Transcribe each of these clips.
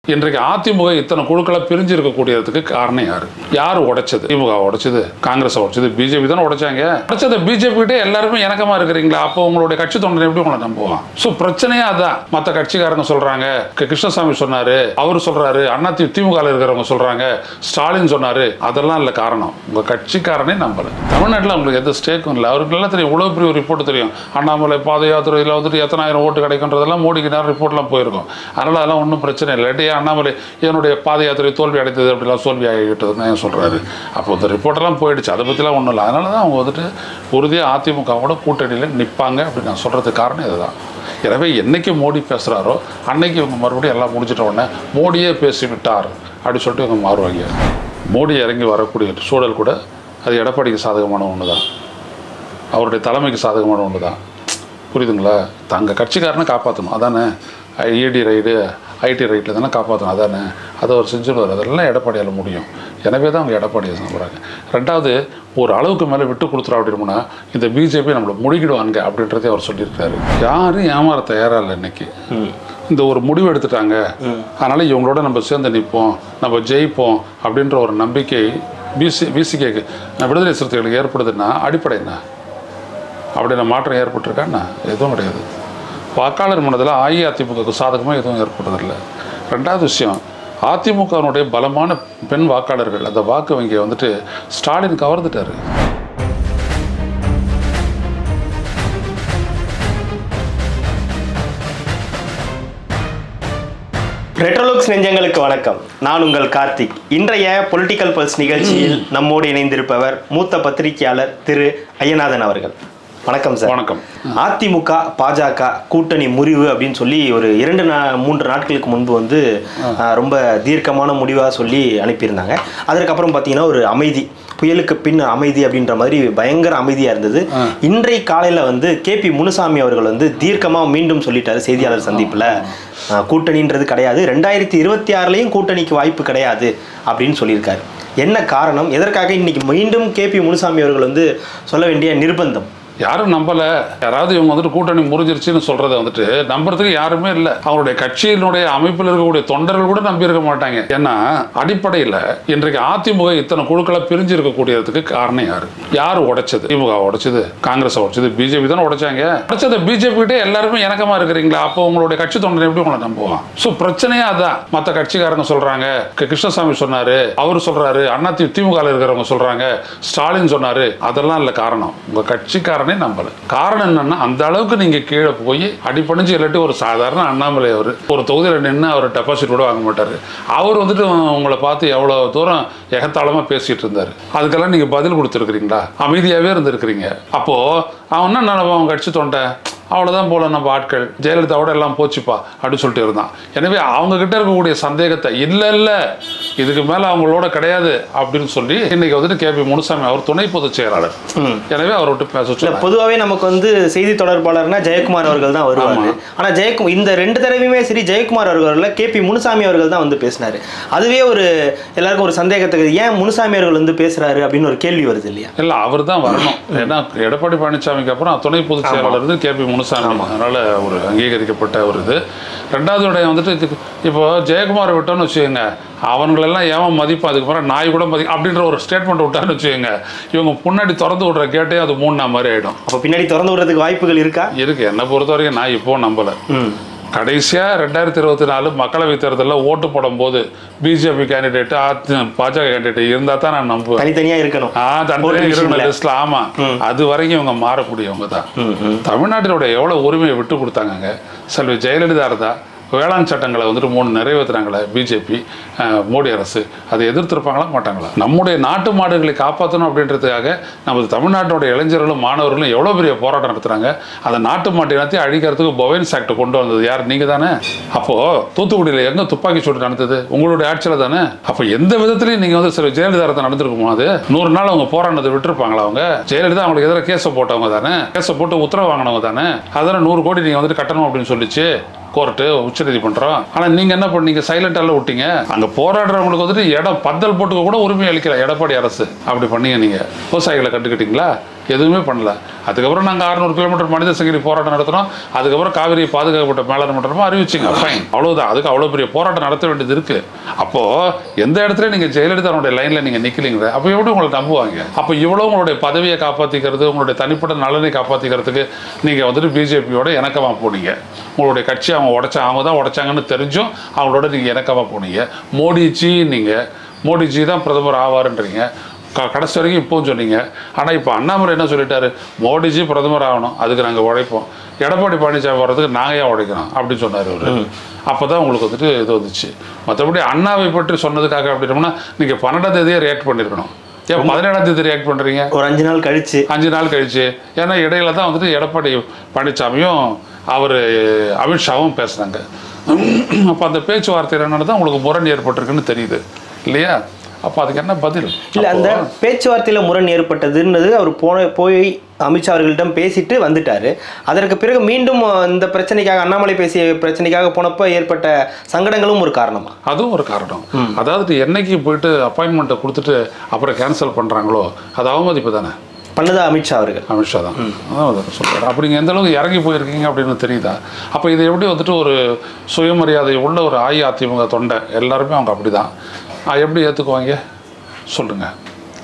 இன்றைக்கு அதிமுக இத்தனை குழுக்களை பிரிஞ்சு இருக்கக்கூடியதுக்கு காரணம் யாரு யார் உடைச்சது திமுக உடைச்சது காங்கிரஸ் உடைச்சது பிஜேபி தானே உடைச்சாங்க உடைச்சது பிஜேபி கிட்டே எல்லாருமே இணக்கமா இருக்கிறீங்களா அப்போ உங்களுடைய கட்சி தொண்டனை எப்படி உங்களை நம்புவான் ஸோ பிரச்சனையே அதான் மற்ற கட்சிக்காரங்க சொல்றாங்க க- கிருஷ்ணசாமி சொன்னாரு அவர் சொல்றாரு அண்ணா தி திமுக இருக்கிறவங்க சொல்றாங்க ஸ்டாலின் சொன்னாரு அதெல்லாம் இல்லை காரணம் உங்க கட்சிக்காரனே நம்பல தமிழ்நாட்டில் உங்களுக்கு எந்த ஸ்டேக்கும் இல்லை அவருக்கு நல்லா தெரியும் இவ்வளோ பெரிய ஒரு ரிப்போர்ட் தெரியும் அண்ணாமலை பாத யாத்திரையில் வந்துட்டு எத்தனாயிரம் ஓட்டு கிடைக்குன்றதெல்லாம் மோடிக்கு நேரம் ரிப்போர்ட்லாம் போயிருக்கும் அதனால அதெல்லாம் ஒன்றும் பிரச்சனை இல்லை இல்லாட்டி அண்ணாமலை என்னுடைய பாத யாத்திரை தோல்வி அடைந்தது அப்படிலாம் தோல்வி ஆகிட்டதுன்னு ஏன் சொல்றாரு அப்போ இந்த ரிப்போர்ட்டெல்லாம் போயிடுச்சு அதை பற்றிலாம் ஒன்றும் இல்லை அதனால தான் அவங்க வந்துட்டு உறுதியாக அதிமுகவோட கூட்டணியில் நிற்பாங்க அப்படின்னு நான் சொல்கிறதுக்கு காரணம் இதுதான் எனவே என்னைக்கு மோடி பேசுகிறாரோ அன்னைக்கு இவங்க மறுபடியும் எல்லாம் முடிச்சிட்ட உடனே மோடியே பேசி விட்டார் அப்படின்னு சொல்லிட்டு இவங்க மாறுவாங்க மோடி இறங்கி வரக்கூடிய சூழல் கூட அது எடப்பாடிக்கு சாதகமான ஒன்று தான் அவருடைய தலைமைக்கு சாதகமான ஒன்று தான் புரியுதுங்களா தங்க கட்சிக்காரனை காப்பாற்றணும் அதானே இடி ரைடு ஐடி ரைட்டில் தானே காப்பாற்றணும் அதானே அதை அவர் செஞ்சுருவார் அதெல்லாம் எடப்பாடியால் முடியும் எனவே தான் அவங்க எடப்பாடியை நம்புறாங்க ரெண்டாவது ஒரு அளவுக்கு மேலே விட்டு கொடுத்துரும் அப்படின்னா இந்த பிஜேபி நம்மளை முழுகிடுவாங்க அப்படின்றதே அவர் சொல்லியிருக்காரு யாரும் ஏமாற தயாராக இல்லை இன்னைக்கு இந்த ஒரு முடிவு எடுத்துட்டாங்க அதனால் இவங்களோட நம்ம சேர்ந்து நிற்போம் நம்ம ஜெயிப்போம் அப்படின்ற ஒரு நம்பிக்கை பிசி பிசிகேக்கு விடுதலை சிறுத்தைகளுக்கு ஏற்படுதுன்னா அடிப்படை என்ன அப்படின்னா மாற்றம் ஏற்பட்டிருக்கான்னா எதுவும் கிடையாது வாக்காளர் மனதில் அஇஅதிமுகவுக்கு சாதகமாக எதுவும் ஏற்படுறதில்ல ரெண்டாவது விஷயம் அதிமுகவினுடைய பலமான பெண் வாக்காளர்கள் அந்த வாக்கு வங்கியை வந்துட்டு ஸ்டாலின் கவர்ந்துட்டாரு ரெட்ரோலுக்ஸ் நெஞ்சங்களுக்கு வணக்கம் நான் உங்கள் கார்த்திக் இன்றைய பொலிட்டிக்கல் பல்ஸ் நிகழ்ச்சியில் நம்மோடு இணைந்திருப்பவர் மூத்த பத்திரிகையாளர் திரு ஐயநாதன் அவர்கள் வணக்கம் சார் வணக்கம் அதிமுக பாஜக கூட்டணி முறிவு அப்படின்னு சொல்லி ஒரு இரண்டு நா மூன்று நாட்களுக்கு முன்பு வந்து ஆஹ், ரொம்ப தீர்க்கமான முடிவாக சொல்லி அனுப்பியிருந்தாங்க அதற்கப்புறம் பார்த்தீங்கன்னா ஒரு அமைதி புயலுக்கு பின் அமைதி அப்படின்ற மாதிரி பயங்கர அமைதியாக இருந்தது இன்றை காலையில் வந்து கேபி முனுசாமி அவர்கள் வந்து தீர்க்கமாக மீண்டும் சொல்லிட்டாரு செய்தியாளர் சந்திப்பில் கூட்டணின்றது கிடையாது ரெண்டாயிரத்தி இருபத்தி ஆறுலேயும் கூட்டணிக்கு வாய்ப்பு கிடையாது அப்படின்னு சொல்லியிருக்காரு என்ன காரணம் எதற்காக இன்னைக்கு மீண்டும் கேபி முனுசாமி அவர்கள் வந்து சொல்ல வேண்டிய நிர்பந்தம் யாரும் நம்பல யாராவது இவங்க வந்துட்டு கூட்டணி முறிஞ்சிருச்சுன்னு சொல்றதை வந்துட்டு நம்புறதுக்கு யாருமே இல்லை அவருடைய கட்சியினுடைய அமைப்பில் இருக்கக்கூடிய தொண்டர்கள் கூட நம்பி இருக்க மாட்டாங்க ஏன்னா அடிப்படையில் இன்றைக்கு அதிமுக இத்தனை குழுக்களை பிரிஞ்சு இருக்கக்கூடியதுக்கு காரணம் யாரு யார் உடைச்சது திமுக உடைச்சது காங்கிரஸ் உடைச்சது பிஜேபி தானே உடைச்சாங்க உடைச்சது பிஜேபி கிட்டே எல்லாருமே இணக்கமா இருக்கிறீங்களா அப்போ உங்களுடைய கட்சி தொண்டனை எப்படி உங்களை நம்புவான் ஸோ பிரச்சனையே அதான் மற்ற கட்சிக்காரங்க சொல்றாங்க க- கிருஷ்ணசாமி சொன்னாரு அவர் சொல்றாரு அண்ணா தி திமுக இருக்கிறவங்க சொல்றாங்க ஸ்டாலின் சொன்னாரு அதெல்லாம் இல்லை காரணம் உங்க கட்சிக்காரனே நம்பல காரணம் என்னன்னா அந்த அளவுக்கு நீங்க கீழே போய் அடிப்பணிஞ்சு இல்லாட்டி ஒரு சாதாரண அண்ணாமலை அவர் ஒரு தொகுதியில் நின்று அவர் டெபாசிட் கூட வாங்க மாட்டாரு அவர் வந்துட்டு உங்களை பார்த்து எவ்வளவு தூரம் எகத்தாளமா பேசிட்டு இருந்தாரு அதுக்கெல்லாம் நீங்க பதில் கொடுத்துருக்கிறீங்களா அமைதியாவே இருந்திருக்கிறீங்க அப்போ அவன் என்ன நினைப்பான் அவன் கட்சி தொண்டை அவ்வளோதான் போல நம்ம ஆட்கள் ஜெயலலிதாவோட எல்லாம் போச்சுப்பா அப்படின்னு சொல்லிட்டு இருந்தான் எனவே அவங்க கிட்ட இருக்கக்கூடிய சந்தேகத்தை இல்லை இல்லை இதுக்கு மேலே அவங்களோட கிடையாது அப்படின்னு சொல்லி இன்னைக்கு வந்துட்டு கேபி முனுசாமி அவர் துணை பொதுச் செயலாளர் எனவே அவர் விட்டு பேச இல்ல சொன்னார் பொதுவாகவே நமக்கு வந்து செய்தி தொடர்பாளர்னா ஜெயக்குமார் அவர்கள் தான் வருவாங்க ஆனா ஜெயக்குமார் இந்த ரெண்டு தடவையுமே சரி ஜெயக்குமார் அவர்கள் கே பி முனுசாமி அவர்கள் தான் வந்து பேசினாரு அதுவே ஒரு எல்லாருக்கும் ஒரு சந்தேகத்துக்கு ஏன் முனுசாமி அவர்கள் வந்து பேசுறாரு அப்படின்னு ஒரு கேள்வி வருது இல்லையா இல்லை அவர் தான் வரணும் ஏன்னா எடப்பாடி பழனிசாமிக்கு அப்புறம் துணை பொதுச் செயலாளர் வந்து கேபி முனுசாமி அதனால ஒரு அங்கீகரிக்கப்பட்ட ஒரு இது ரெண்டாவது விடயம் வந்துட்டு இதுக்கு இப்போ ஜெயக்குமார் விட்டோன்னு வச்சுக்கோங்க அவங்களெல்லாம் ஏன் மதிப்பு அதுக்கு பிறகு நாய் கூட மதி அப்படின்ற ஒரு ஸ்டேட்மெண்ட் விட்டான்னு வச்சுக்கோங்க இவங்க முன்னாடி திறந்து விடுற கேட்டே அது மூணு மாதிரி ஆயிடும் அப்ப பின்னாடி திறந்து விடுறதுக்கு வாய்ப்புகள் இருக்கா இருக்கு என்னை பொறுத்த வரைக்கும் நான் இப்போ நம்பலை ம் கடைசியாக ரெண்டாயிரத்தி இருபத்தி நாலு மக்களவைத் தேர்தலில் ஓட்டு போடும்போது பிஜேபி கேண்டிடேட்டு பாஜக கேண்டிடேட் இருந்தால் தான் நான் நம்புவேன் தனித்தனியா இருக்கணும் ஆ ஓட்டு தனித்தனியாக இருக்கணும் விஷயத்துல. லிஸ்ட்ல ஆமா அது வரைக்கும் இவங்க மாறக்கூடியவங்க தான் ம், ம். தமிழ்நாட்டினுடைய எவ்வளவு உரிமையை விட்டு கொடுத்தாங்கங்க செல்வி ஜெயலலிதா இருந்தா வேளாண் சட்டங்களை வந்துட்டு மூணு நிறைவேற்றுறாங்களே பிஜேபி மோடி அரசு அதை எதிர்த்திருப்பாங்களா மாட்டாங்களா நம்முடைய நாட்டு மாடுகளை காப்பாற்றணும் அப்படின்றதுக்காக நமது தமிழ்நாட்டினுடைய இளைஞர்களும் மாணவர்களும் எவ்வளோ பெரிய போராட்டம் நடத்துறாங்க அந்த நாட்டு மாட்டு இனத்தையும் அழிக்கிறதுக்கு பொவைன்ஸ் ஆக்ட் கொண்டு வந்தது யார் நீங்க தானே அப்போ தூத்துக்குடியில் எங்க துப்பாக்கி சூடு நடந்தது உங்களுடைய ஆட்சியில் தானே அப்போ எந்த விதத்திலையும் நீங்க வந்து சில ஜெயலலிதா அரசு நடந்திருக்குமோ அது நூறு நாள் அவங்க போராடினதை விட்டுருப்பாங்களா அவங்க ஜெயலலிதா அவங்களுக்கு எதிராக கேஸை போட்டவங்க தானே கேஸை போட்டு உத்தரவு வாங்கினவங்க தானே அதனால் நூறு கோடி நீங்க வந்துட்டு கட்டணும் அப்படின்னு சொல்லிச்சு கோர்ட்டு உச்சநீதிமன்றம் ஆனா நீங்க என்ன பண்ணீங்க சைலண்டால விட்டீங்க அங்க போராடுறவங்களுக்கு வந்துட்டு இடம் பந்தல் போட்டுக்க கூட உரிமை அளிக்கல எடப்பாடி அரசு அப்படி பண்ணீங்க நீங்க விவசாயிகளை கண்டுக்கிட்டீங்களா எதுவுமே பண்ணல அதுக்கப்புறம் நாங்கள் அறுநூறு கிலோமீட்டர் மனித சங்கிலி போராட்டம் நடத்துகிறோம் அதுக்கப்புறம் காவிரி பாதுகாக்கப்பட்ட மேலாண் மன்றமாக அறிவிச்சிங்க ஃபைன் அவ்வளவுதான் அதுக்கு அவ்வளோ பெரிய போராட்டம் நடத்த வேண்டியது இருக்கு அப்போது எந்த இடத்துல நீங்கள் ஜெயலலிதாவுடைய லைனில் நீங்கள் நிற்கலீங்க அப்போ எப்படி உங்களை நம்புவாங்க அப்போ இவ்வளோ உங்களுடைய பதவியை காப்பாற்றிக்கிறது உங்களுடைய தனிப்பட்ட நலனை காப்பாற்றிக்கிறதுக்கு நீங்கள் வந்துட்டு பிஜேபியோட இணக்கமாக போனீங்க உங்களுடைய கட்சி அவங்க உடைச்சா அவங்க தான் உடைச்சாங்கன்னு தெரிஞ்சும் அவங்களோட நீங்கள் இணக்கமாக போனீங்க மோடிஜி நீங்கள் மோடிஜி தான் பிரதமர் ஆவாருன்றீங்க க கடைசி வரைக்கும் இப்போவும் சொன்னீங்க ஆனால் இப்போ அண்ணாமலை என்ன சொல்லிட்டாரு மோடிஜி பிரதமர் ஆகணும் அதுக்கு நாங்கள் உழைப்போம் எடப்பாடி பழனிசாமி வர்றதுக்கு நாங்கள் ஏன் உழைக்கிறோம் அப்படின்னு சொன்னார் அவர் அப்போ தான் உங்களுக்கு வந்துட்டு இது வந்துச்சு மற்றபடி அண்ணாவை பற்றி சொன்னதுக்காக அப்படின்னோம்னா நீங்கள் பன்னெண்டாம் தேதியே ரியாக்ட் பண்ணியிருக்கணும் ஏன் பதினேழாம் தேதி ரியாக்ட் பண்ணுறீங்க ஒரு அஞ்சு நாள் கழிச்சு அஞ்சு நாள் கழிச்சு ஏன்னா இடையில தான் வந்துட்டு எடப்பாடி பழனிசாமியும் அவர் அமித்ஷாவும் பேசுனாங்க அப்போ அந்த பேச்சுவார்த்தையில் என்னன்னு தான் உங்களுக்கு முரண் ஏற்பட்டிருக்குன்னு தெரியுது இல்லையா அப்போ அதுக்கு என்ன பதில் இல்ல அந்த அப்போ- பேச்சுவார்த்தையில முரண் ஏற்பட்டதுன்றது அவர் போன போய் அமித்ஷா அவர்களிடம் பேசிட்டு வந்துட்டாரு அதற்கு பிறகு மீண்டும் இந்த பிரச்சனைக்காக அண்ணாமலை பேசிய பிரச்சனைக்காக போனப்ப ஏற்பட்ட சங்கடங்களும் ஒரு காரணமா அதுவும் ஒரு காரணம் அதாவது என்னைக்கு போயிட்டு அப்பாயின்மெண்ட்டை கொடுத்துட்டு அப்புறம் கேன்சல் பண்ணுறாங்களோ அது அவமதிப்பு தானே பண்ணதா அமித்ஷா அவர்கள் அமித்ஷா தான் அதான் அதை சொல்கிறார் அப்படி நீங்கள் எந்த அளவுக்கு இறங்கி போயிருக்கீங்க அப்படின்னு தெரியுதா அப்போ இது எப்படி வந்துட்டு ஒரு சுயமரியாதை உள்ள ஒரு அஇஅதிமுக தொண்டை எல்லாருமே அவங்க அப்படி தான் எப்படி ஏற்றுக்குவாங்க சொல்லுங்கள்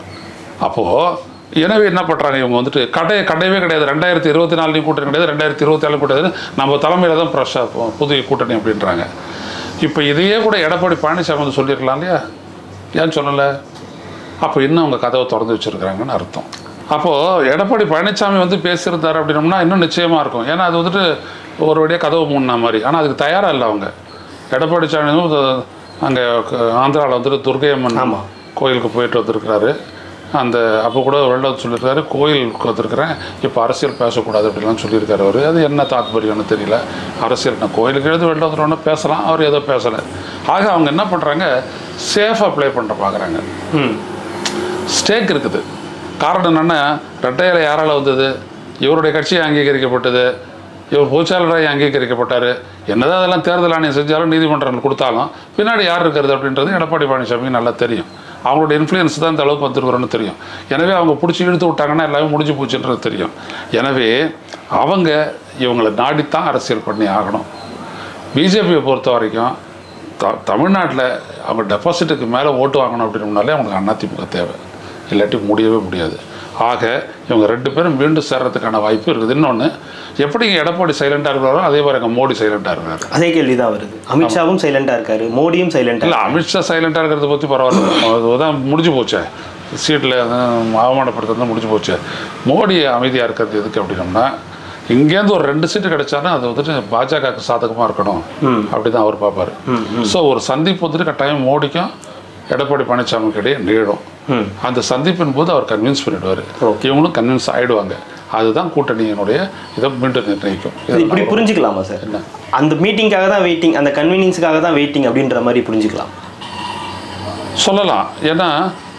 அப்போது எனவே என்ன பண்ணுறாங்க இவங்க வந்துட்டு கடை கிடையவே கிடையாது ரெண்டாயிரத்தி இருபத்தி நாலுலையும் கூட்டணி கிடையாது ரெண்டாயிரத்தி இருபத்தி ஏழு கூட்டணி நம்ம தலைமையில் தான் ஃப்ரெஷ்ஷாக புதிய கூட்டணி அப்படின்றாங்க இப்போ இதையே கூட எடப்பாடி பழனிசாமி வந்து சொல்லியிருக்கலாம் இல்லையா ஏன் சொல்லலை அப்போ இன்னும் அவங்க கதவை திறந்து வச்சுருக்கிறாங்கன்னு அர்த்தம் அப்போது எடப்பாடி பழனிசாமி வந்து பேசியிருந்தார் அப்படின்னோம்னா இன்னும் நிச்சயமாக இருக்கும் ஏன்னா அது வந்துட்டு ஒரு வழியாக கதவு மூடின மாதிரி ஆனால் அதுக்கு தயாராக இல்லை அவங்க எடப்பாடி சாமி வந்து அங்கே ஆந்திராவில் வந்துட்டு துர்கையம்மன் ஆமா. கோயிலுக்கு போயிட்டு வந்திருக்கிறாரு அந்த அப்போ கூட வெளில வந்து சொல்லியிருக்காரு கோயிலுக்கு வந்திருக்கிறேன் இப்போ அரசியல் பேசக்கூடாது அப்படிலாம் சொல்லியிருக்காரு அவர் அது என்ன தாத்பரியம்னு தெரியல அரசியல் நான் கோயிலுக்கு எழுதி வெளில வந்துட்டோன்னு பேசலாம் அவர் ஏதோ பேசலை ஆக அவங்க என்ன பண்ணுறாங்க சேஃபாக ப்ளே பண்ணுற பார்க்குறாங்க ம் ஸ்டேக் இருக்குது காரணம் என்னென்னா ரெட்டையில யாரால் வந்தது இவருடைய கட்சி அங்கீகரிக்கப்பட்டது இவர் பொதுச்செயலராக அங்கீகரிக்கப்பட்டார் என்னதான் அதெல்லாம் தேர்தல் ஆணையம் செஞ்சாலும் நீதிமன்றங்கள் கொடுத்தாலும் பின்னாடி யார் இருக்கிறது அப்படின்றது எடப்பாடி பழனிசாமிக்கு நல்லா தெரியும் அவங்களோட இன்ஃப்ளூயன்ஸ் தான் இந்த அளவுக்கு வந்துருக்குறோன்னு தெரியும் எனவே அவங்க பிடிச்சி இழுத்து விட்டாங்கன்னா எல்லாமே முடிஞ்சு போச்சுன்றது தெரியும் எனவே அவங்க இவங்களை நாடித்தான் அரசியல் பண்ணி ஆகணும் பிஜேபியை பொறுத்த வரைக்கும் த தமிழ்நாட்டில் அவங்க டெபாசிட்டுக்கு மேலே ஓட்டு வாங்கணும் அப்படின்னம்னாலே அவங்களுக்கு அதிமுக தேவை இல்லாட்டி முடியவே முடியாது ஆக இவங்க ரெண்டு பேரும் மீண்டும் சேர்றதுக்கான வாய்ப்பு இருக்குது இன்னொன்று எப்படிங்க எடப்பாடி சைலண்டாக இருக்கிறாரோ அதே மாதிரி எங்கள் மோடி சைலண்டாக இருக்கிறாரு அதே கேள்விதான் வருது அமித்ஷாவும் சைலண்டா இருக்காரு மோடியும் சைலண்டா இல்லை அமித்ஷா சைலண்டாக இருக்கிறத பற்றி பரவாயில்ல அதுதான் முடிஞ்சு போச்சே சீட்டில் அவமானப்படுத்துறது முடிஞ்சு போச்சு மோடி அமைதியாக இருக்கிறது எதுக்கு அப்படின்னம்னா இங்கேருந்து ஒரு ரெண்டு சீட்டு கிடைச்சாலும் அது வந்துட்டு பாஜகவுக்கு சாதகமாக இருக்கணும் அப்படி தான் அவர் பார்ப்பாரு ஸோ ஒரு சந்திப்பு வந்துட்டு கட்டாயம் மோடிக்கும் எடப்பாடி பழனிசாமிக்கு இடையே நிகழும் அந்த சந்திப்பின் போது அவர் கன்வின்ஸ் பண்ணிடுவார் இவங்களும் கன்வின்ஸ் ஆயிடுவாங்க அதுதான் கூட்டணியினுடைய இதை மீண்டும் நிர்ணயிக்கும் இது இப்படி புரிஞ்சுக்கலாமா சார் என்ன? அந்த மீட்டிங்காக தான் வெயிட்டிங் அந்த கன்வீனியன்ஸுக்காக தான் வெயிட்டிங் அப்படின்ற மாதிரி புரிஞ்சுக்கலாம் சொல்லலாம் ஏன்னா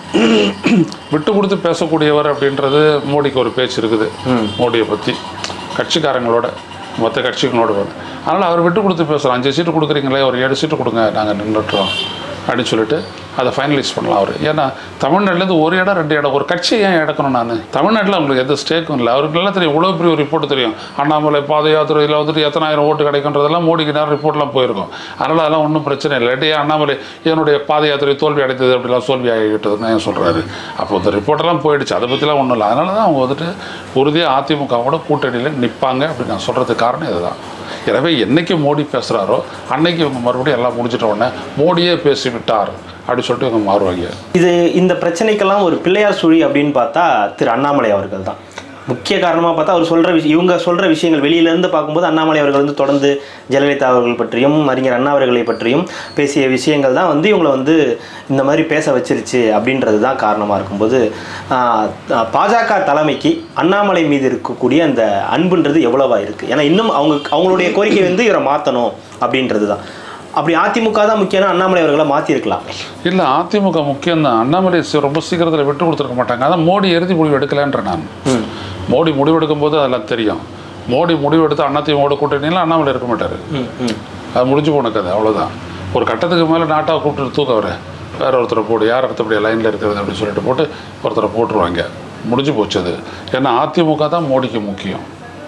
விட்டு கொடுத்து பேசக்கூடியவர் அப்படின்றது மோடிக்கு ஒரு பேச்சு இருக்குது மோடியை பற்றி கட்சிக்காரங்களோட மற்ற கட்சிகளோட வந்து. அதனால் அவர் விட்டு கொடுத்து பேசலாம் அஞ்சு சீட்டு கொடுக்குறீங்களே ஒரு ஏழு சீட்டு கொடுங்க நாங்கள் நின்றுட்டுறோம் அப்படின்னு சொல்லிட்டு அதை ஃபைனலைஸ் பண்ணலாம் அவர் ஏன்னா தமிழ்நாட்டிலேருந்து ஒரு இடம் ரெண்டு இடம் ஒரு கட்சியை ஏன் எடுக்கணும் நான் தமிழ்நாட்டில் அவங்களுக்கு எந்த ஸ்டேக்கும் இல்லை அவருக்கு நல்லா தெரியும் இவ்வளோ பெரிய ஒரு ரிப்போர்ட் தெரியும் அண்ணாமலை பாத யாத்திரையில் வந்துட்டு எத்தனாயிரம் ஓட்டு கிடைக்குன்றதெல்லாம் மோடிக்கு நேரம் ரிப்போர்ட்லாம் போயிருக்கும் அதனால் அதெல்லாம் ஒன்றும் பிரச்சனை இல்லை இல்லாட்டி அண்ணாமலை என்னுடைய பாத யாத்திரை தோல்வி அடைந்தது அப்படிலாம் தோல்வி ஆகிவிட்டதுன்னு ஏன் சொல்கிறாரு அப்போ இந்த ரிப்போர்ட்டெல்லாம் போயிடுச்சு அதை பற்றிலாம் ஒன்றும் இல்லை அதனால தான் அவங்க வந்துட்டு உறுதியாக அதிமுகவோட கூட்டணியில் நிற்பாங்க அப்படின்னு நான் சொல்கிறதுக்கு காரணம் இதுதான் எனவே என்னைக்கு மோடி பேசுகிறாரோ அன்னைக்கு இவங்க மறுபடியும் எல்லாம் முடிச்சிட்ட உடனே மோடியே பேசிவிட்டார் அப்படின்னு சொல்லிட்டு இவங்க மாறுவாங்க இது இந்த பிரச்சனைக்கெல்லாம் ஒரு பிள்ளையார் சுழி அப்படின்னு பார்த்தா திரு அண்ணாமலை அவர்கள் தான் முக்கிய காரணமாக பார்த்தா அவர் சொல்கிற விஷயம் இவங்க சொல்கிற விஷயங்கள் வெளியிலேருந்து பார்க்கும்போது அண்ணாமலை அவர்கள் வந்து தொடர்ந்து ஜெயலலிதா அவர்கள் பற்றியும் அறிஞர் அண்ணா அவர்களை பற்றியும் பேசிய விஷயங்கள் தான் வந்து இவங்களை வந்து இந்த மாதிரி பேச வச்சிருச்சு அப்படின்றது தான் காரணமாக இருக்கும்போது ஆஹ், ஆஹ், பாஜக தலைமைக்கு அண்ணாமலை மீது இருக்கக்கூடிய அந்த அன்புன்றது எவ்வளவா இருக்குது ஏன்னா இன்னும் அவங்க அவங்களுடைய கோரிக்கை வந்து இவரை மாற்றணும் அப்படின்றது தான் அப்படி அதிமுக தான் முக்கியம்னா அண்ணாமலை அவர்களை மாற்றிருக்கலாம் இல்லை அதிமுக முக்கியம்தான் அண்ணாமலை சி- ரொம்ப சீக்கிரத்தில் விட்டு கொடுத்துருக்க மாட்டாங்க அதான் மோடி இறுதி முடிவு எடுக்கலன்ற நான் மோடி முடிவெடுக்கும் போது அதெல்லாம் தெரியும் மோடி முடிவெடுத்து அதிமுக கூட்டணியில் அண்ணாமலை இருக்க மாட்டார் அது முடிஞ்சு போன கதை அவ்வளோதான் ஒரு கட்டத்துக்கு மேலே நாட்டாக கூப்பிட்டு தூக்க வர வேற ஒருத்தரை போடு யார் அடுத்தபடியாக லைனில் இருக்கிறது அப்படின்னு சொல்லிட்டு போட்டு ஒருத்தரை போட்டுருவாங்க முடிஞ்சு போச்சு அது ஏன்னா அதிமுக தான் மோடிக்கு முக்கியம்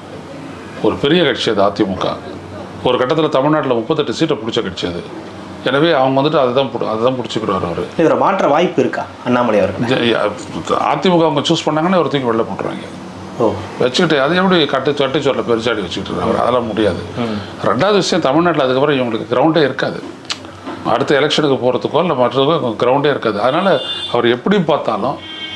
ஒரு பெரிய கட்சி அது அதிமுக ஒரு கட்டத்தில் தமிழ்நாட்டில் முப்பத்தெட்டு சீட்டை பிடிச்ச கட்சி அது எனவே அவங்க வந்துட்டு அதுதான் புடி- அதுதான் பிடிச்சிக்கிறார் அவர் இவரை மாற்ற வாய்ப்பு இருக்கா அண்ணாமலை அவர்கள் அதிமுக அவங்க சூஸ் பண்ணாங்கன்னா ஒரு தூக்கி வெளில போட்டுருவாங்க ஓ வச்சுக்கிட்டு அது எப்படி கட்டு கட்டு சொல்ல பெருச்சாடி வச்சுக்கிட்டு இருக்காரு அதெல்லாம் முடியாது ரெண்டாவது விஷயம் தமிழ்நாட்டில் அதுக்கப்புறம் இவங்களுக்கு கிரவுண்டே இருக்காது அடுத்த எலெக்ஷனுக்கு போகிறதுக்கோ இல்லை மற்றதுக்கோ கிரவுண்டே இருக்காது அதனால் அவர் எப்படி பார்த்தாலும்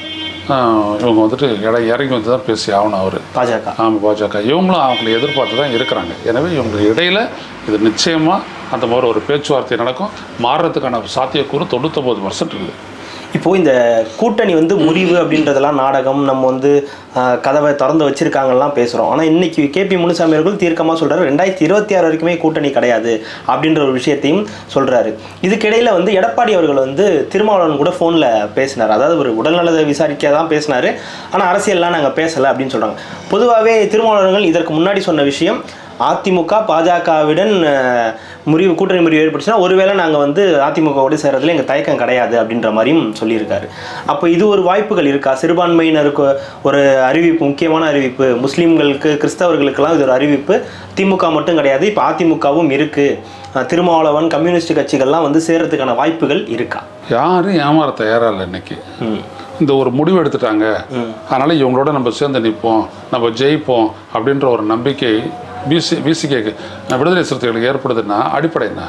ஆஹ், இவங்க வந்துட்டு இட இறங்கி வந்து தான் பேசி ஆகணும் அவர் பாஜக ஆமாம் பாஜக இவங்களும் அவங்களை எதிர்பார்த்து தான் இருக்கிறாங்க எனவே இவங்களுக்கு இடையில் இது நிச்சயமாக அந்த மாதிரி ஒரு பேச்சுவார்த்தை நடக்கும் மாறுறதுக்கான சாத்தியக்கூறு தொண்ணூத்தொம்பது பர்சன்ட் இருக்குது இப்போ இந்த கூட்டணி வந்து முறிவு அப்படின்றதெல்லாம் நாடகம் நம்ம வந்து ஆஹ், கதவை திறந்து வச்சிருக்காங்கலாம் பேசுகிறோம் ஆனால் இன்னைக்கு கேபி முனுசாமி அவர்கள் தீர்க்கமாக சொல்றாரு ரெண்டாயிரத்தி இருபத்தி ஆறு வரைக்குமே கூட்டணி கிடையாது அப்படின்ற ஒரு விஷயத்தையும் சொல்றாரு இதுக்கிடையில வந்து எடப்பாடி அவர்கள் வந்து திருமாவளவன் கூட ஃபோனில் பேசினார் அதாவது ஒரு உடல்நலத்தை விசாரிக்க தான் பேசினாரு ஆனால் அரசியல்லாம் நாங்கள் பேசலை அப்படின்னு சொல்றாங்க பொதுவாகவே திருமாவளவர்கள் இதற்கு முன்னாடி சொன்ன விஷயம் அதிமுக பாஜகவுடன் அஹ், முறிவு கூட்டணி முறிவு ஏற்பட்டுச்சுன்னா ஒருவேளை நாங்கள் வந்து அதிமுகவோடு சேர்றதுல எங்கள் தயக்கம் கிடையாது அப்படின்ற மாதிரியும் சொல்லியிருக்காரு அப்போ இது ஒரு வாய்ப்புகள் இருக்கா சிறுபான்மையினருக்கு ஒரு அறிவிப்பு முக்கியமான அறிவிப்பு முஸ்லீம்களுக்கு கிறிஸ்தவர்களுக்கெல்லாம் இது ஒரு அறிவிப்பு திமுக மட்டும் கிடையாது இப்போ அதிமுகவும் இருக்குது திருமாவளவன் கம்யூனிஸ்ட் கட்சிகள்லாம் வந்து சேர்றதுக்கான வாய்ப்புகள் இருக்கா யாரும் ஏமாற தயாரா இல்லை இன்னைக்கு இந்த ஒரு முடிவு எடுத்துட்டாங்க அதனால இவங்களோட நம்ம சேர்ந்து நிற்போம் நம்ம ஜெயிப்போம் அப்படின்ற ஒரு நம்பிக்கை பிசி பிசிகேக்கு விடுதலை சிறுத்தைகளுக்கு ஏற்படுதுன்னா அடிப்படை என்ன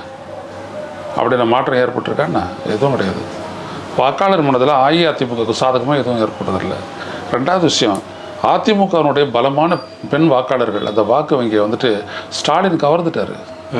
அப்படி நான் மாற்றம் ஏற்பட்டிருக்கான்னா எதுவும் கிடையாது வாக்காளர் மனதில் அஇஅதிமுகவுக்கு சாதகமாக எதுவும் ஏற்படுறதில்ல ரெண்டாவது விஷயம் அதிமுகவினுடைய பலமான பெண் வாக்காளர்கள் அந்த வாக்கு வங்கியை வந்துட்டு ஸ்டாலின் கவர்ந்துட்டாரு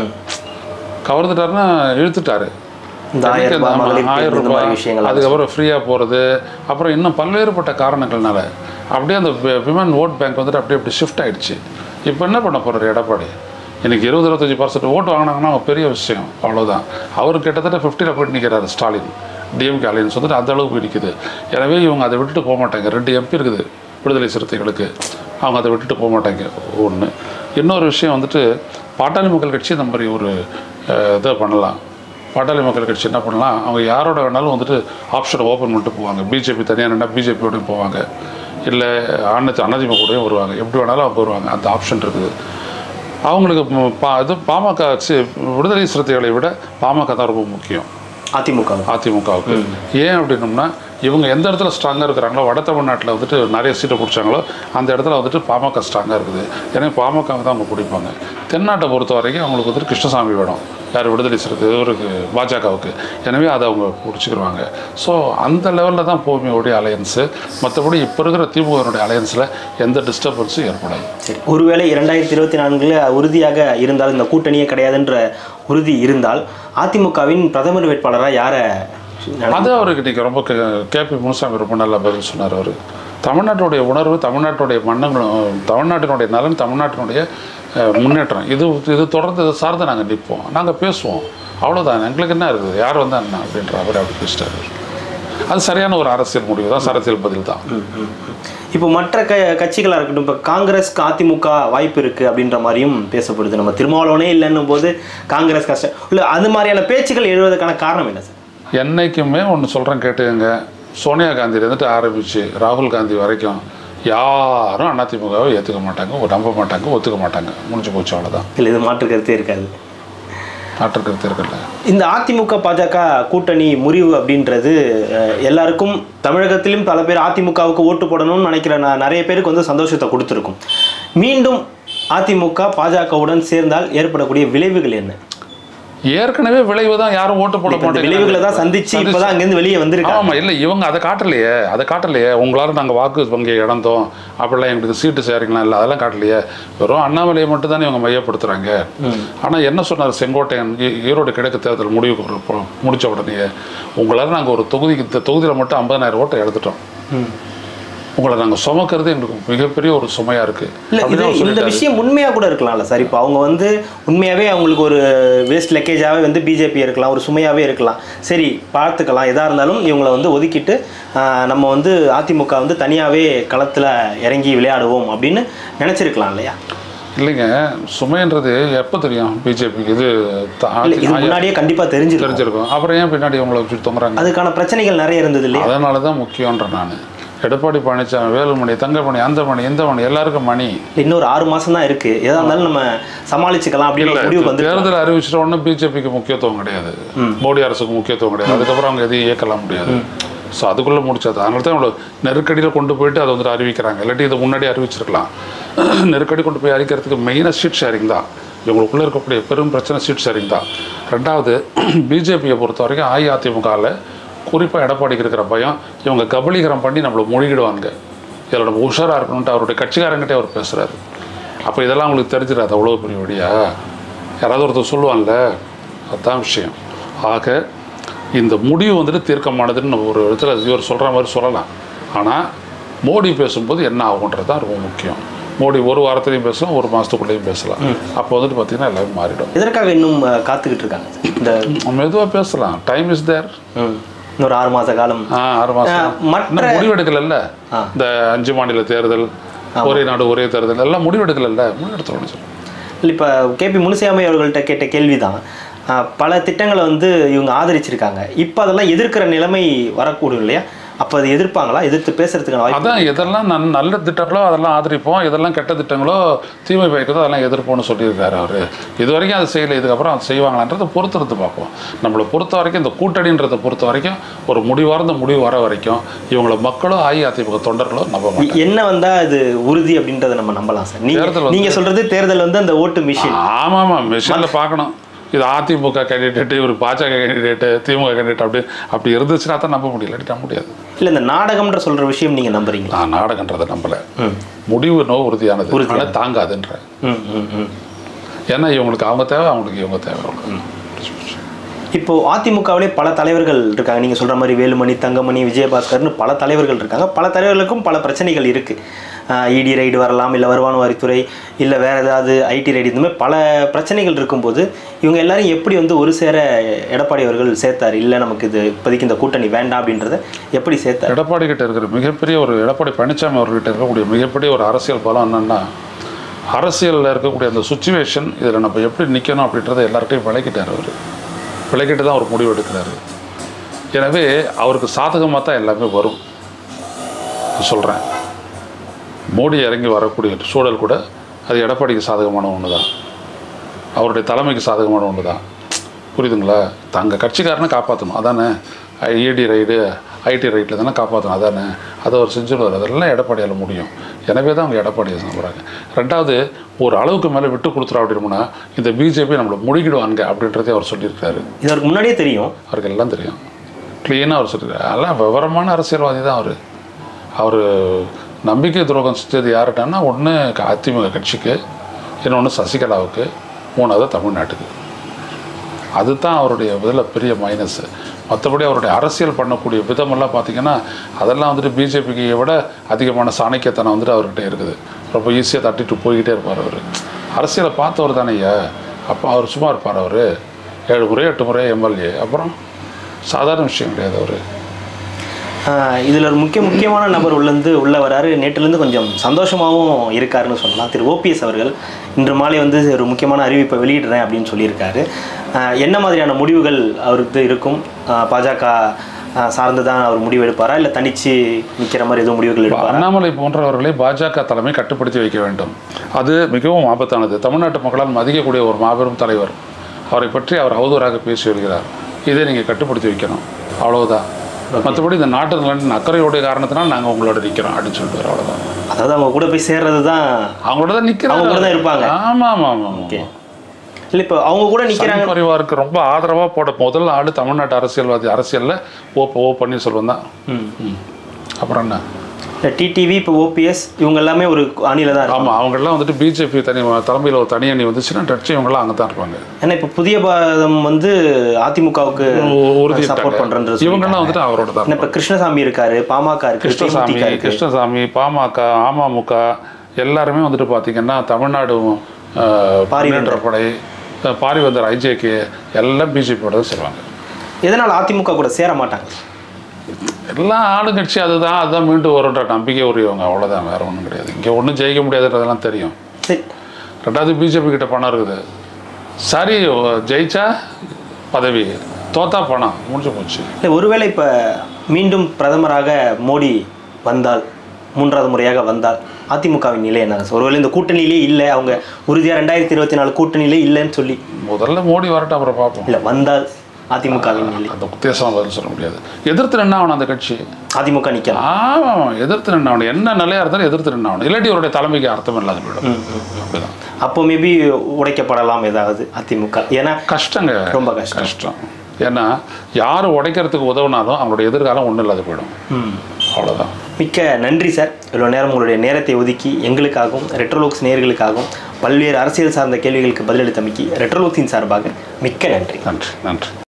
கவர்ந்துட்டாருன்னா இழுத்துட்டாரு இந்த ஆயிரம் ரூபாய் ஆமா, மகளிர் ஆயிரம் பேருந்து இந்த மாதிரி ரூபாய் விஷயங்கள் அதுக்கப்புறம் ஃப்ரீயாக போகிறது அப்புறம் இன்னும் பல்வேறுபட்ட காரணங்கள்னால அப்படியே அந்த விமன் ஓட் பேங்க் வந்துட்டு அப்படியே அப்படி ஷிஃப்ட் ஆயிடுச்சு இப்போ என்ன பண்ண போறாரு எடப்பாடி இன்னைக்கு இருபது இருபத்தஞ்சி பர்சன்ட் ஓட்டு வாங்கினாங்கன்னா அவங்க பெரிய விஷயம் அவ்வளோதான் அவர் கிட்டத்தட்ட ஃபிஃப்டியில் போயிட்டு நிற்கிறாரு ஸ்டாலின் டிஎம்கே அலையன்ஸ் வந்துட்டு அந்த அளவுக்கு நிற்குது எனவே இவங்க அதை விட்டுட்டு போக மாட்டாங்க ரெண்டு எம்பி இருக்குது விடுதலை சிறுத்தைகளுக்கு அவங்க அதை விட்டுட்டு போக மாட்டாங்க ஒன்று இன்னொரு விஷயம் வந்துட்டு பாட்டாளி மக்கள் கட்சி இந்த மாதிரி ஒரு அஹ், இதை பண்ணலாம் பாட்டாளி மக்கள் கட்சி என்ன பண்ணலாம் அவங்க யாரோட வேணாலும் வந்துட்டு ஆப்ஷனை ஓப்பன் பண்ணிட்டு போவாங்க பிஜேபி தனியாக நின்னா பிஜேபியோடையும் போவாங்க இல்லை அண்ணத்து அதிமுக கூடயும் வருவாங்க எப்படி வேணாலும் அவங்க வருவாங்க அந்த ஆப்ஷன் இருக்குது அவங்களுக்கு ம- பா இது பாமக சி- விடுதலை சிறுத்தைகளை விட பாமக தான் ரொம்ப முக்கியம் அதிமுக அதிமுகவுக்கு ஏன் அப்படின்னோம்னா இவங்க எந்த இடத்துல ஸ்ட்ராங்காக இருக்கிறாங்களோ வட தமிழ்நாட்டில் வந்துட்டு நிறைய சீட்டை பிடிச்சாங்களோ அந்த இடத்துல வந்துட்டு பாமக ஸ்ட்ராங்காக இருக்குது எனவே பாமக தான் அவங்க பிடிப்பாங்க தென்னாட்டை பொறுத்த வரைக்கும் அவங்களுக்கு வந்துட்டு கிருஷ்ணசாமி வேணும் யார் விடுதலை சிறுத்தை இவருக்கு பாஜகவுக்கு எனவே அதை அவங்க பிடிச்சிக்கிருவாங்க ஸோ அந்த லெவலில் தான் போகுமே ஒழிய அலையன்ஸு மற்றபடி இப்போ இருக்கிற திமுகனுடைய அலையன்ஸில் எந்த டிஸ்டர்பன்ஸும் ஏற்படாது சரி ஒருவேளை இரண்டாயிரத்தி இருபத்தி நான்கில் உறுதியாக இருந்தால் இந்த கூட்டணியே கிடையாதுன்ற உறுதி இருந்தால் அதிமுகவின் பிரதமர் வேட்பாளராக யாரை அது அவருக்கு இன்னைக்கு ரொம்ப கேபி முனுசாமி ரொம்ப நல்லா பதில் சொன்னார் அவர் தமிழ்நாட்டுடைய உணர்வு தமிழ்நாட்டுடைய மன்னங்களும் தமிழ்நாட்டினுடைய நலன் தமிழ்நாட்டினுடைய அஹ், முன்னேற்றம் இது இது தொடர்ந்து இதை சார்ந்து நாங்கள் நிற்போம் நாங்கள் பேசுவோம் அவ்வளோதான் எங்களுக்கு என்ன இருக்குது யார் வந்தா என்ன அப்படின்ற அவர் அப்படி பேசிட்டாரு அது சரியான ஒரு அரசியல் முடிவு தான் அரசியல் பதில் தான் இப்போ மற்ற க கட்சிகளாக இருக்கட்டும் இப்போ காங்கிரஸ்க்கு அதிமுக வாய்ப்பு இருக்குது அப்படின்ற மாதிரியும் பேசப்படுது நம்ம திருமாவளவனே இல்லைன்னும் போது காங்கிரஸ் கஷ்டம் இல்லை அது மாதிரியான பேச்சுக்கள் எழுவதற்கான காரணம் என்ன சார் என்னைக்குமே ஒன்று சொல்கிறேன் கேட்டுக்கங்க சோனியா காந்தியிலேருந்துட்டு ஆரம்பித்து ராகுல் காந்தி வரைக்கும் யாரும் அதிமுகவை ஏற்றுக்க மாட்டாங்க நம்ப மாட்டாங்க ஒத்துக்க மாட்டாங்க முடிஞ்சு போச்சு அவ்வளோதான் இல்லை இது மாற்று கருத்தே இருக்காது மாற்று கருத்து இருக்குல்ல இந்த அதிமுக பாஜக கூட்டணி முறிவு அப்படின்றது அஹ், எல்லாருக்கும் தமிழகத்திலும் பல பேர் அதிமுகவுக்கு ஓட்டு போடணும்னு நினைக்கிற ந- நிறைய பேருக்கு வந்து சந்தோஷத்தை கொடுத்துருக்கும் மீண்டும் அதிமுக பாஜகவுடன் சேர்ந்தால் ஏற்படக்கூடிய விளைவுகள் என்ன ஏற்கனவே விளைவு தான் யாரும் ஓட்டு போட இப்ப இந்த மாட்டாங்க விளைவுகளை தான் சந்திச்சு இப்பதான் அங்கிருந்து வெளியே வந்திருக்காங்க ஆமா இல்ல இவங்க அதை காட்டலையே அதை காட்டலையே உங்களால நாங்க வாக்கு வங்கியை இழந்தோம் அப்படிலாம் எங்களுக்கு சீட்டு சேரிக்கலாம் இல்லை அதெல்லாம் காட்டலையே வெறும் அண்ணாமலையை மட்டும் தானே இவங்க மையப்படுத்துறாங்க ஆனா என்ன சொன்னார் செங்கோட்டையன் ஈ- ஈரோடு கிழக்கு தேர்தல் முடிவு கொ- பொ- முடிச்ச உடனே உங்களால நாங்க ஒரு தொகுதிக்கு இந்த தொகுதியில மட்டும் ஐம்பதாயிரம் ஓட்டை எடுத்துட்டோம் ம். உங்களை நாங்க சுமக்கிறது எங்களுக்கு மிகப்பெரிய ஒரு சுமையா இருக்கு இல்ல இது அப்படின்னு அவர் இந்த சொல்லிட்டாரு. விஷயம் உண்மையா கூட இருக்கலாம்ல சார் இப்போ அவங்க வந்து உண்மையாவே அவங்களுக்கு ஒரு வேஸ்ட் லக்கேஜாவே வந்து பிஜேபி இருக்கலாம் ஒரு சுமையாவே இருக்கலாம் சரி பார்த்துக்கலாம் எதா இருந்தாலும் இவங்களை வந்து ஒதுக்கிட்டு ஆஹ், நம்ம வந்து அதிமுக வந்து தனியாவே களத்துல இறங்கி விளையாடுவோம் அப்படின்னு நினைச்சிருக்கலாம் இல்லையா இல்லைங்க சுமைன்றது எப்போ தெரியும் பிஜேபி இது த- இல்ல இது முன்னாடியே கண்டிப்பா தெரிஞ்சிருக்கும் தெரிஞ்சிருக்கும் அப்புறம் ஏன் பின்னாடி உங்களை வச்சு தொங்குறாங்க அதுக்கான பிரச்சனைகள் நிறைய இருந்தது இல்லையா அதனால தான் முக்கியன்ற நான் எடப்பாடி பழனிசாமி வேலுமணி தங்கமணி அந்த மணி இந்த மணி எல்லாருக்கும் மணி இன்னொரு ஆறு மாசம் தான் இருக்கு எதா இருந்தாலும் நம்ம சமாளிச்சுக்கலாம் அப்படின்னு ஒரு முடிவுக்கு வந்து தேர்தல் அறிவிச்சிட்ட உடனே பிஜேபிக்கு முக்கியத்துவம் கிடையாது மோடி அரசுக்கு முக்கியத்துவம் கிடையாது அதுக்கப்புறம் அவங்க எதையும் இயக்கலாம் முடியாது ஸோ அதுக்குள்ளே முடிச்சது அதனால தான் இவ்வளோ நெருக்கடியில் கொண்டு போயிட்டு அதை வந்துட்டு அறிவிக்கிறாங்க இல்லாட்டி இதை முன்னாடி அறிவிச்சிருக்கலாம் நெருக்கடி கொண்டு போய் அறிவிக்கிறதுக்கு மெயினாக சீட் ஷேரிங் தான் இவங்களுக்குள்ளே இருக்கக்கூடிய பெரும் பிரச்சனை சீட் ஷேரிங் தான் ரெண்டாவது பிஜேபியை பொறுத்த வரைக்கும் அஇஅதிமுகவில் குறிப்பாக எடப்பாடிக்கு இருக்கிற பயம் இவங்க கபலீகரம் பண்ணி நம்மளை மொழிகிடுவாங்க இதில் நம்ம உஷாராக இருக்கணும்ட்டு அவருடைய கட்சிக்காரங்கிட்டே அவர் பேசுகிறாரு அப்போ இதெல்லாம் உங்களுக்கு தெரிஞ்சிடாது அவ்வளோ பெரிய வழியா யாராவது ஒருத்தர் சொல்லுவாங்கல்ல அதுதான் விஷயம் ஆக இந்த முடிவு வந்துட்டு தீர்க்கமானதுன்னு நம்ம ஒரு இடத்துல இவர் சொல்கிற மாதிரி சொல்லலாம் ஆனால் மோடி பேசும்போது என்ன ஆகுன்றது தான் ரொம்ப முக்கியம் மோடி ஒரு வாரத்துலையும் பேசலாம் ஒரு மாதத்துக்குள்ளேயும் பேசலாம் அப்போ வந்துட்டு பார்த்தீங்கன்னா எல்லாமே மாறிடும் எதற்காக இன்னும் அஹ், காத்துக்கிட்டு இருக்காங்க இந்த மெதுவாக பேசலாம் டைம் இஸ் தேர் ம், இன்னொரு ஆறு மாச காலம் ஆ ஆறு மாதம் அஹ், மற்ற இன்னும் முடிவெடுக்கலல்ல ஆ. இந்த அஞ்சு மாநில தேர்தல் ஒரே நாடு ஒரே தேர்தல் எல்லாம் முடிவெடுக்கலல்ல முடிவெடுத்துருவோம் சார் இப்போ கேபி முனுசாமி அவர்கள்ட்ட கேட்ட கேள்விதான் அஹ், பல திட்டங்களை வந்து இவங்க ஆதரிச்சிருக்காங்க இப்போ அதெல்லாம் எதிர்க்கிற நிலைமை வரக்கூடும் இல்லையா அப்போ அதை எதிர்ப்பாங்களா எதிர்த்து பேசுறதுக்கான வாய்ப்பு அதான் எதெல்லாம் நன் நல்ல திட்டங்களோ அதெல்லாம் ஆதரிப்போம் எதெல்லாம் கெட்ட திட்டங்களோ தீமை பயக்கிறதோ அதெல்லாம் எதிர்ப்போம்னு சொல்லியிருக்காரு அவர் இது வரைக்கும் அது செய்யலை இதுக்கப்புறம் அது செய்வாங்களான்றதை பொறுத்திருந்து பார்ப்போம் நம்மளை பொறுத்த வரைக்கும் இந்த கூட்டணின்றதை பொறுத்த வரைக்கும் ஒரு முடிவார்ந்த முடிவு வர வரைக்கும் இவங்களை மக்களோ அஇஅதிமுக தொண்டர்களோ நம்ப மாட்டாங்க என்ன வந்தா இது உறுதி அப்படின்றத நம்ம நம்பலாம் சார் நீங்க தேர்தல் வந்து- நீங்க சொல்றது தேர்தல் வந்து அந்த ஓட்டு மிஷின் ஆமாம் ஆமாம் மிஷினில் பார்க்கணும் இது அதிமுக கேண்டிடேட்டு இவர் பாஜக கேண்டிடேட்டு திமுக கேண்டிடேட் அப்படி அப்படி இருந்துச்சுன்னா தான் நம்ப முடியல நம்ப முடியாது இல்ல இந்த நாடகம்ன்ற சொல்ற விஷயம் நீங்க நம்புறீங்களா நான் நாடகன்றதை நம்பலை ம் முடிவு நோ உறுதியானது ஆனால் தாங்காதுன்ற ம் ம் ம் ஏன்னா இவங்களுக்கு அவங்க தேவை அவங்களுக்கு இவங்க தேவை அவ்வளோ இப்போ அதிமுகவிலே பல தலைவர்கள் இருக்காங்க நீங்க சொல்ற மாதிரி வேலுமணி தங்கமணி விஜயபாஸ்கர்னு பல தலைவர்கள் இருக்காங்க பல தலைவர்களுக்கும் பல பிரச்சனைகள் இருக்கு இடி ரைடு வரலாம் இல்லை வருமான வரித்துறை இல்லை வேற ஏதாவது ஐடி ரைடு இந்த மாதிரி பல பிரச்சனைகள் இருக்கும்போது இவங்க எல்லாரும் எப்படி வந்து ஒரு சேர எடப்பாடி அவர்கள் சேர்த்தாரு இல்லை நமக்கு இது இப்போதைக்கு இந்த கூட்டணி வேண்டாம் அப்படின்றத எப்படி சேர்த்தாரு எடப்பாடி கிட்ட இருக்கிற மிகப்பெரிய ஒரு எடப்பாடி பழனிசாமி அவர்கிட்ட இருக்கக்கூடிய மிகப்பெரிய ஒரு அரசியல் பலம் என்னன்னா அரசியலில் இருக்கக்கூடிய அந்த சுச்சுவேஷன் இதில் நம்ம எப்படி நிற்கணும் அப்படின்றத எல்லார்ட்டையும் விளக்கிட்டார் அவர் விளக்கிட்டு தான் அவர் முடிவு எடுக்கிறாரு எனவே அவருக்கு சாதகமாக தான் எல்லாமே வரும் சொல்கிறேன் மோடி இறங்கி வரக்கூடிய சூழல் கூட அது எடப்பாடிக்கு சாதகமான ஒன்று தான் அவருடைய தலைமைக்கு சாதகமான ஒன்று தான் புரியுதுங்களா தங்க கட்சிக்காரனை காப்பாற்றணும் அதானே ஐடி ரைடு ஐடி ரைட்டில் தானே காப்பாற்றணும் அதானே அதை அவர் செஞ்சுருவார் அதெல்லாம் எடப்பாடியால் முடியும் எனவே தான் அவங்க எடப்பாடியை நம்புறாங்க ரெண்டாவது ஒரு அளவுக்கு மேலே விட்டு கொடுத்துரும் அப்படின்னா இந்த பிஜேபி நம்மளை முழுகிடுவாங்க அப்படின்றதே அவர் சொல்லியிருக்காரு இது அவருக்கு முன்னாடியே தெரியும் அவருக்கு எல்லாம் தெரியும் க்ளீனாக அவர் சொல்லியிருக்காரு அதெல்லாம் விவரமான அரசியல்வாதி தான் அவர் அவர் நம்பிக்கை துரோகம் செஞ்சது யாருட்டான்னா ஒன்று அதிமுக கட்சிக்கு இன்னொன்று சசிகலாவுக்கு மூணாவது தமிழ்நாட்டுக்கு அதுதான் அவருடைய இதில் பெரிய மைனஸ் மற்றபடி அவருடைய அரசியல் பண்ணக்கூடிய விதமெல்லாம் பார்த்தீங்கன்னா அதெல்லாம் வந்துட்டு பிஜேபிக்கு விட அதிகமான சாணக்கியத்தனம் வந்துட்டு அவர்கிட்ட இருக்குது ரொம்ப ஈஸியாக தட்டிட்டு போய்கிட்டே இருப்பார் அவர் அரசியலை பார்த்தவர் தானே ஐயா அப்போ அவர் சும்மா இருப்பார் அவர் ஏழு முறை எட்டு முறை எம்எல்ஏ அப்புறம் சாதாரண விஷயம் கிடையாது அவர் ஆஹ் இதுல ஒரு முக்கிய முக்கியமான நபர் உள்ளேருந்து உள்ள வராரு நேற்றுலேருந்து கொஞ்சம் சந்தோஷமாகவும் இருக்காருன்னு சொல்லலாம் திரு ஓபிஎஸ் அவர்கள் இன்று மாலை வந்து ஒரு முக்கியமான அறிவிப்பை வெளியிடுறேன் அப்படின்னு சொல்லியிருக்காரு ஆஹ் என்ன மாதிரியான முடிவுகள் அவருக்கு இருக்கும் ஆஹ் பாஜக ஆஹ் சார்ந்து தான் அவர் முடிவு எடுப்பாரா இல்லை தனிச்சு நிற்கிற மாதிரி எதுவும் முடிவுகள் எடுப்பாரா அண்ணாமலை போன்றவர்களை பாஜக தலைமை கட்டுப்படுத்தி வைக்க வேண்டும் அது மிகவும் ஆபத்தானது தமிழ்நாட்டு மக்களால் மதிக்கக்கூடிய ஒரு மாபெரும் தலைவர் அவரை பற்றி அவர் அவதூறாக பேசி வருகிறார் இதை நீங்கள் கட்டுப்படுத்தி வைக்கணும் அவ்வளவுதான் மற்றபடி இந்த நாட்டு நலனின் அக்கறையோடைய காரணத்தினால் நாங்கள் உங்களோட நிற்கிறோம் அப்படின்னு சொல்லிட்டு வரோம் அவ்வளோதான் அதாவது அவங்க கூட போய் சேர்றது தான் அவங்களோட தான் நிற்கிறாங்க அவங்க கூட தான் இருப்பாங்க. ஆமாம் ஆமாம் ஆமாம் ஓகே இல்லை இப்போ அவங்க கூட நிற்கிறாங்க சங் பரிவாருக்கு ரொம்ப ஆதரவாக போட முதல் ஆள் தமிழ்நாட்டு அரசியல்வாதி அரசியலில் ஓ ஓ பன்னீர்செல்வம் தான் ம் ம். அப்புறம் என்ன இல்லை டிடிவி இப்போ ஓபிஎஸ் இவங்க எல்லாமே ஒரு அணியில தான் இருப்பாங்க ஆமாம் அவங்கெல்லாம் வந்துட்டு பிஜேபி தனி தலைமையில் ஒரு தனி அணி வந்துச்சுன்னா டச்சு இவங்கெல்லாம் அங்கே தான் இருப்பாங்க ஏன்னா இப்போ புதிய பாரதம் வந்து அதிமுகவுக்கு உறுதி சப்போர்ட் பண்றது இவங்கெல்லாம் வந்துட்டு அவரோட தான் இப்போ கிருஷ்ணசாமி இருக்காரு பாமக இருக்கு கிருஷ்ணசாமி தேமுதிக இருக்கு கிருஷ்ணசாமி பாமக அமமுக எல்லாருமே வந்துட்டு பார்த்தீங்கன்னா தமிழ்நாடு அஹ், முன்னேற்ற படை அஹ், பாரிவந்தர் ஐஜேகே எல்லாம் பிஜேபியோட தான் செய்வாங்க எதனால அதிமுக கூட சேர மாட்டாங்க எல்லாம் ஆளுங்கட்சி அதுதான் அதுதான் மீண்டும் வரும்ன்ற நம்பிக்கை உரியவங்க அவ்வளோதான் வேற ஒன்றும் கிடையாது இங்கே ஒன்றும் ஜெயிக்க முடியாதுன்றதெல்லாம் தெரியும் சரி ரெண்டாவது பிஜேபி கிட்ட பணம் இருக்குது சரி ஜெயிச்சா பதவி தோத்தா பணம் முடிஞ்சு போச்சு இல்லை ஒருவேளை இப்போ மீண்டும் பிரதமராக மோடி வந்தால் மூன்றாவது முறையாக வந்தால் அதிமுகவின் நிலை என்ன சார் ஒருவேளை இந்த கூட்டணியிலே இல்லை அவங்க உறுதியாக ரெண்டாயிரத்தி இருபத்தி நாலு கூட்டணியிலே இல்லைன்னு சொல்லி முதல்ல மோடி வரட்டும் அப்புறம் பார்ப்போம் இல்லை வந்தால் அதிமுகவின் நிலை அந்த உத்தேசம் பதில் சொல்ல முடியாது எதிர்த்து நின்னா அவன் அந்த கட்சி அதிமுக நிற்கலாம் ஆமாம் எதிர்த்து நின்று அவனு என்ன நிலையா இருந்தாலும் எதிர்த்து நின்று அவனு இல்லாட்டி அவருடைய தலைமைக்கு அர்த்தம் இல்லாத போயிடும் அப்படிதான் அப்போ மேபி உடைக்கப்படலாம் ஏதாவது அதிமுக ஏன்னா கஷ்டங்க ரொம்ப கஷ்டம். கஷ்டம் ஏன்னா யார் உடைக்கிறதுக்கு உதவுனாலும் அவங்களுடைய எதிர்காலம் ஒன்றும் இல்லாத போயிடும் ம். அவ்வளோதான் மிக்க நன்றி சார் இவ்வளோ நேரம் உங்களுடைய நேரத்தை ஒதுக்கி எங்களுக்காகவும் ரெட்ரோலோக்ஸ் நேயர்களுக்காகவும் பல்வேறு அரசியல் சார்ந்த கேள்விகளுக்கு பதிலளித்தமைக்கு ரெட்ரோலோக்ஸின் சார்பாக மிக்க நன்றி நன்றி நன்றி